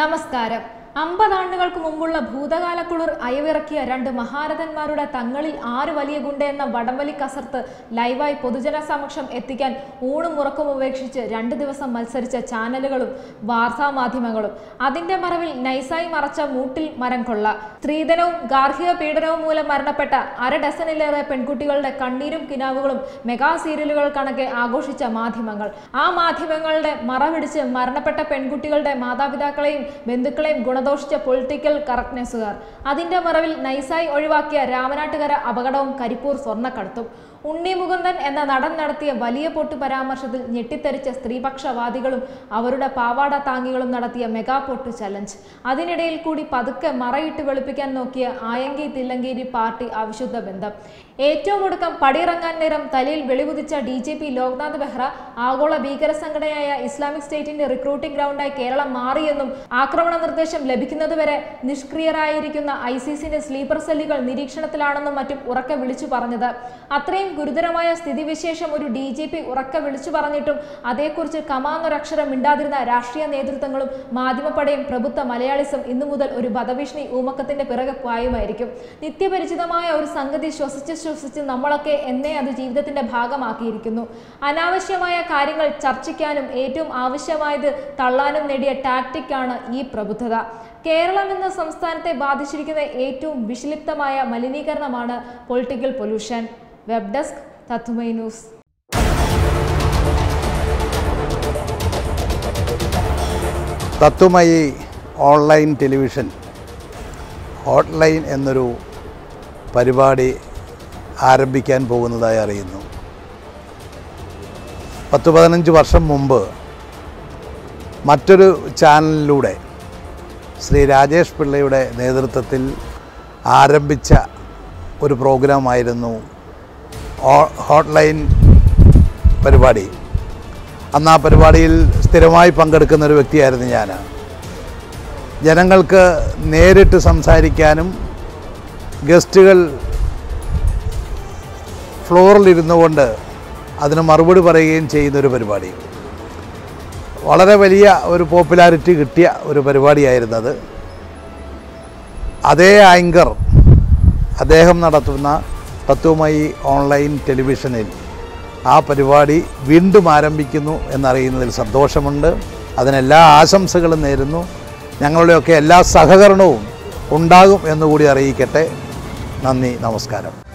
നമസ്കാരം അമ്പതാണ്ടുകൾക്ക് മുമ്പുള്ള ഭൂതകാല കുളിർ അയവിറക്കിയ രണ്ട് മഹാരഥന്മാരുടെ തങ്ങളിൽ ആര് വലിയ ഗുണ്ട എന്ന വടംവലി കസർത്ത് ലൈവായി പൊതുജന സമക്ഷം എത്തിക്കാൻ ഊണും ഉറക്കവും ഉപേക്ഷിച്ച് രണ്ട് ദിവസം മത്സരിച്ച ചാനലുകളും വാർത്താ മാധ്യമങ്ങളും അതിന്റെ മറവിൽ നൈസായി മറച്ച മൂട്ടിൽ മരം കൊള്ള സ്ത്രീധനവും ഗാർഹിക പീഡനവും മൂലം മരണപ്പെട്ട അര ഡസനിലേറെ പെൺകുട്ടികളുടെ കണ്ണീരും കിനാവുകളും മെഗാ സീരിയലുകൾ കണക്കെ ആഘോഷിച്ച മാധ്യമങ്ങൾ ആ മാധ്യമങ്ങളുടെ മറപിടിച്ച് മരണപ്പെട്ട പെൺകുട്ടികളുടെ മാതാപിതാക്കളെയും ബന്ധുക്കളെയും ഗുണദോഷിച്ച പൊളിറ്റിക്കൽ കറക്റ്റ്നെസ്സുകാർ അതിന്റെ മറവിൽ നൈസായി ഒഴിവാക്കിയ രാമനാട്ടുകര അപകടവും കരിപ്പൂർ സ്വർണ്ണക്കടത്തും ഉണ്ണി മുകുന്ദൻ എന്ന നടൻ നടത്തിയ വലിയ പൊട്ടു പരാമർശത്തിൽ ഞെട്ടിത്തെറിച്ച സ്ത്രീപക്ഷവാദികളും അവരുടെ പാവാട താങ്ങികളും നടത്തിയ മെഗാ പൊട്ടു ചലഞ്ച് അതിനിടയിൽ കൂടി പതുക്കെ മറയിട്ട് വെളുപ്പിക്കാൻ നോക്കിയ ആയങ്കി തില്ലങ്കേരി പാർട്ടി അവിശുദ്ധ ബന്ധം ഏറ്റവും ഒടുക്കം പടിയിറങ്ങാൻ നേരം തലയിൽ വെളിവുതിച്ച D G P Loknath Behra ആഗോള ഭീകര സംഘടനയായ ഇസ്ലാമിക് സ്റ്റേറ്റിന്റെ റിക്രൂട്ടിംഗ് ഗ്രൗണ്ടായി കേരളം മാറിയെന്നും ആക്രമണ നിർദ്ദേശം ലഭിക്കുന്നതുവരെ നിഷ്ക്രിയരായിരിക്കുന്ന ഐ സി സിന്റെ സ്ലീപ്പർ സെല്ലുകൾ നിരീക്ഷണത്തിലാണെന്നും മറ്റും ഉറക്കെ വിളിച്ചു പറഞ്ഞത് അത്രയും ഗുരുതരമായ സ്ഥിതിവിശേഷം ഒരു ഡി ജി പി ഉറക്കെ വിളിച്ചു പറഞ്ഞിട്ടും അതേക്കുറിച്ച് കമാന്നൊരക്ഷരം മിണ്ടാതിരുന്ന രാഷ്ട്രീയ നേതൃത്വങ്ങളും മാധ്യമപ്പടയും പ്രബുദ്ധ മലയാളിസം ഇന്നു മുതൽ ഒരു വധഭീഷണി ഊമക്കത്തിന്റെ പിറകെ പായുമായിരിക്കും നിത്യപരിചിതമായ ഒരു സംഗതി ശ്വസിച്ച് ശ്വസിച്ച് നമ്മളൊക്കെ എന്നേ അത് ജീവിതത്തിന്റെ ഭാഗമാക്കിയിരിക്കുന്നു അനാവശ്യമായ കാര്യങ്ങൾ ചർച്ചിക്കാനും ഏറ്റവും ആവശ്യമായത് തള്ളാനും നേടിയ ടാക്ടിക്കാണ് ഈ പ്രബുദ്ധത കേരളം എന്ന സംസ്ഥാനത്തെ ബാധിച്ചിരിക്കുന്ന ഏറ്റവും വിഷലിപ്തമായ മലിനീകരണമാണ് political pollution web desk Tatwamayi news Tatwamayi online television hotline എന്നൊരു പരിപാടി ആരംഭിക്കാൻ പോകുന്നതായി അറിയുന്നു പത്ത് പതിനഞ്ച് വർഷം മുമ്പ് മറ്റൊരു ചാനലിലൂടെ ശ്രീ രാജേഷ് പിള്ളയുടെ നേതൃത്വത്തിൽ ആരംഭിച്ച ഒരു പ്രോഗ്രാമായിരുന്നു ഓ- ഹോട്ട്ലൈൻ പരിപാടി അന്ന് ആ പരിപാടിയിൽ സ്ഥിരമായി പങ്കെടുക്കുന്ന ഒരു വ്യക്തിയായിരുന്നു ഞാൻ ജനങ്ങൾക്ക് നേരിട്ട് സംസാരിക്കാനും ഗസ്റ്റുകൾ ഫ്ലോറിലിരുന്നു കൊണ്ട് അതിന് മറുപടി പറയുകയും ചെയ്യുന്നൊരു പരിപാടി വളരെ വലിയ ഒരു പോപ്പുലാരിറ്റി കിട്ടിയ ഒരു പരിപാടിയായിരുന്നത് അതേ ആങ്കർ അദ്ദേഹം നടത്തുന്ന തത്വമയി ഓൺലൈൻ ടെലിവിഷനിൽ ആ പരിപാടി വീണ്ടും ആരംഭിക്കുന്നു എന്നറിയുന്നതിൽ സന്തോഷമുണ്ട് അതിനെല്ലാ ആശംസകളും നേരുന്നു ഞങ്ങളുടെയൊക്കെ എല്ലാ സഹകരണവും ഉണ്ടാകും എന്നുകൂടി അറിയിക്കട്ടെ നന്ദി നമസ്കാരം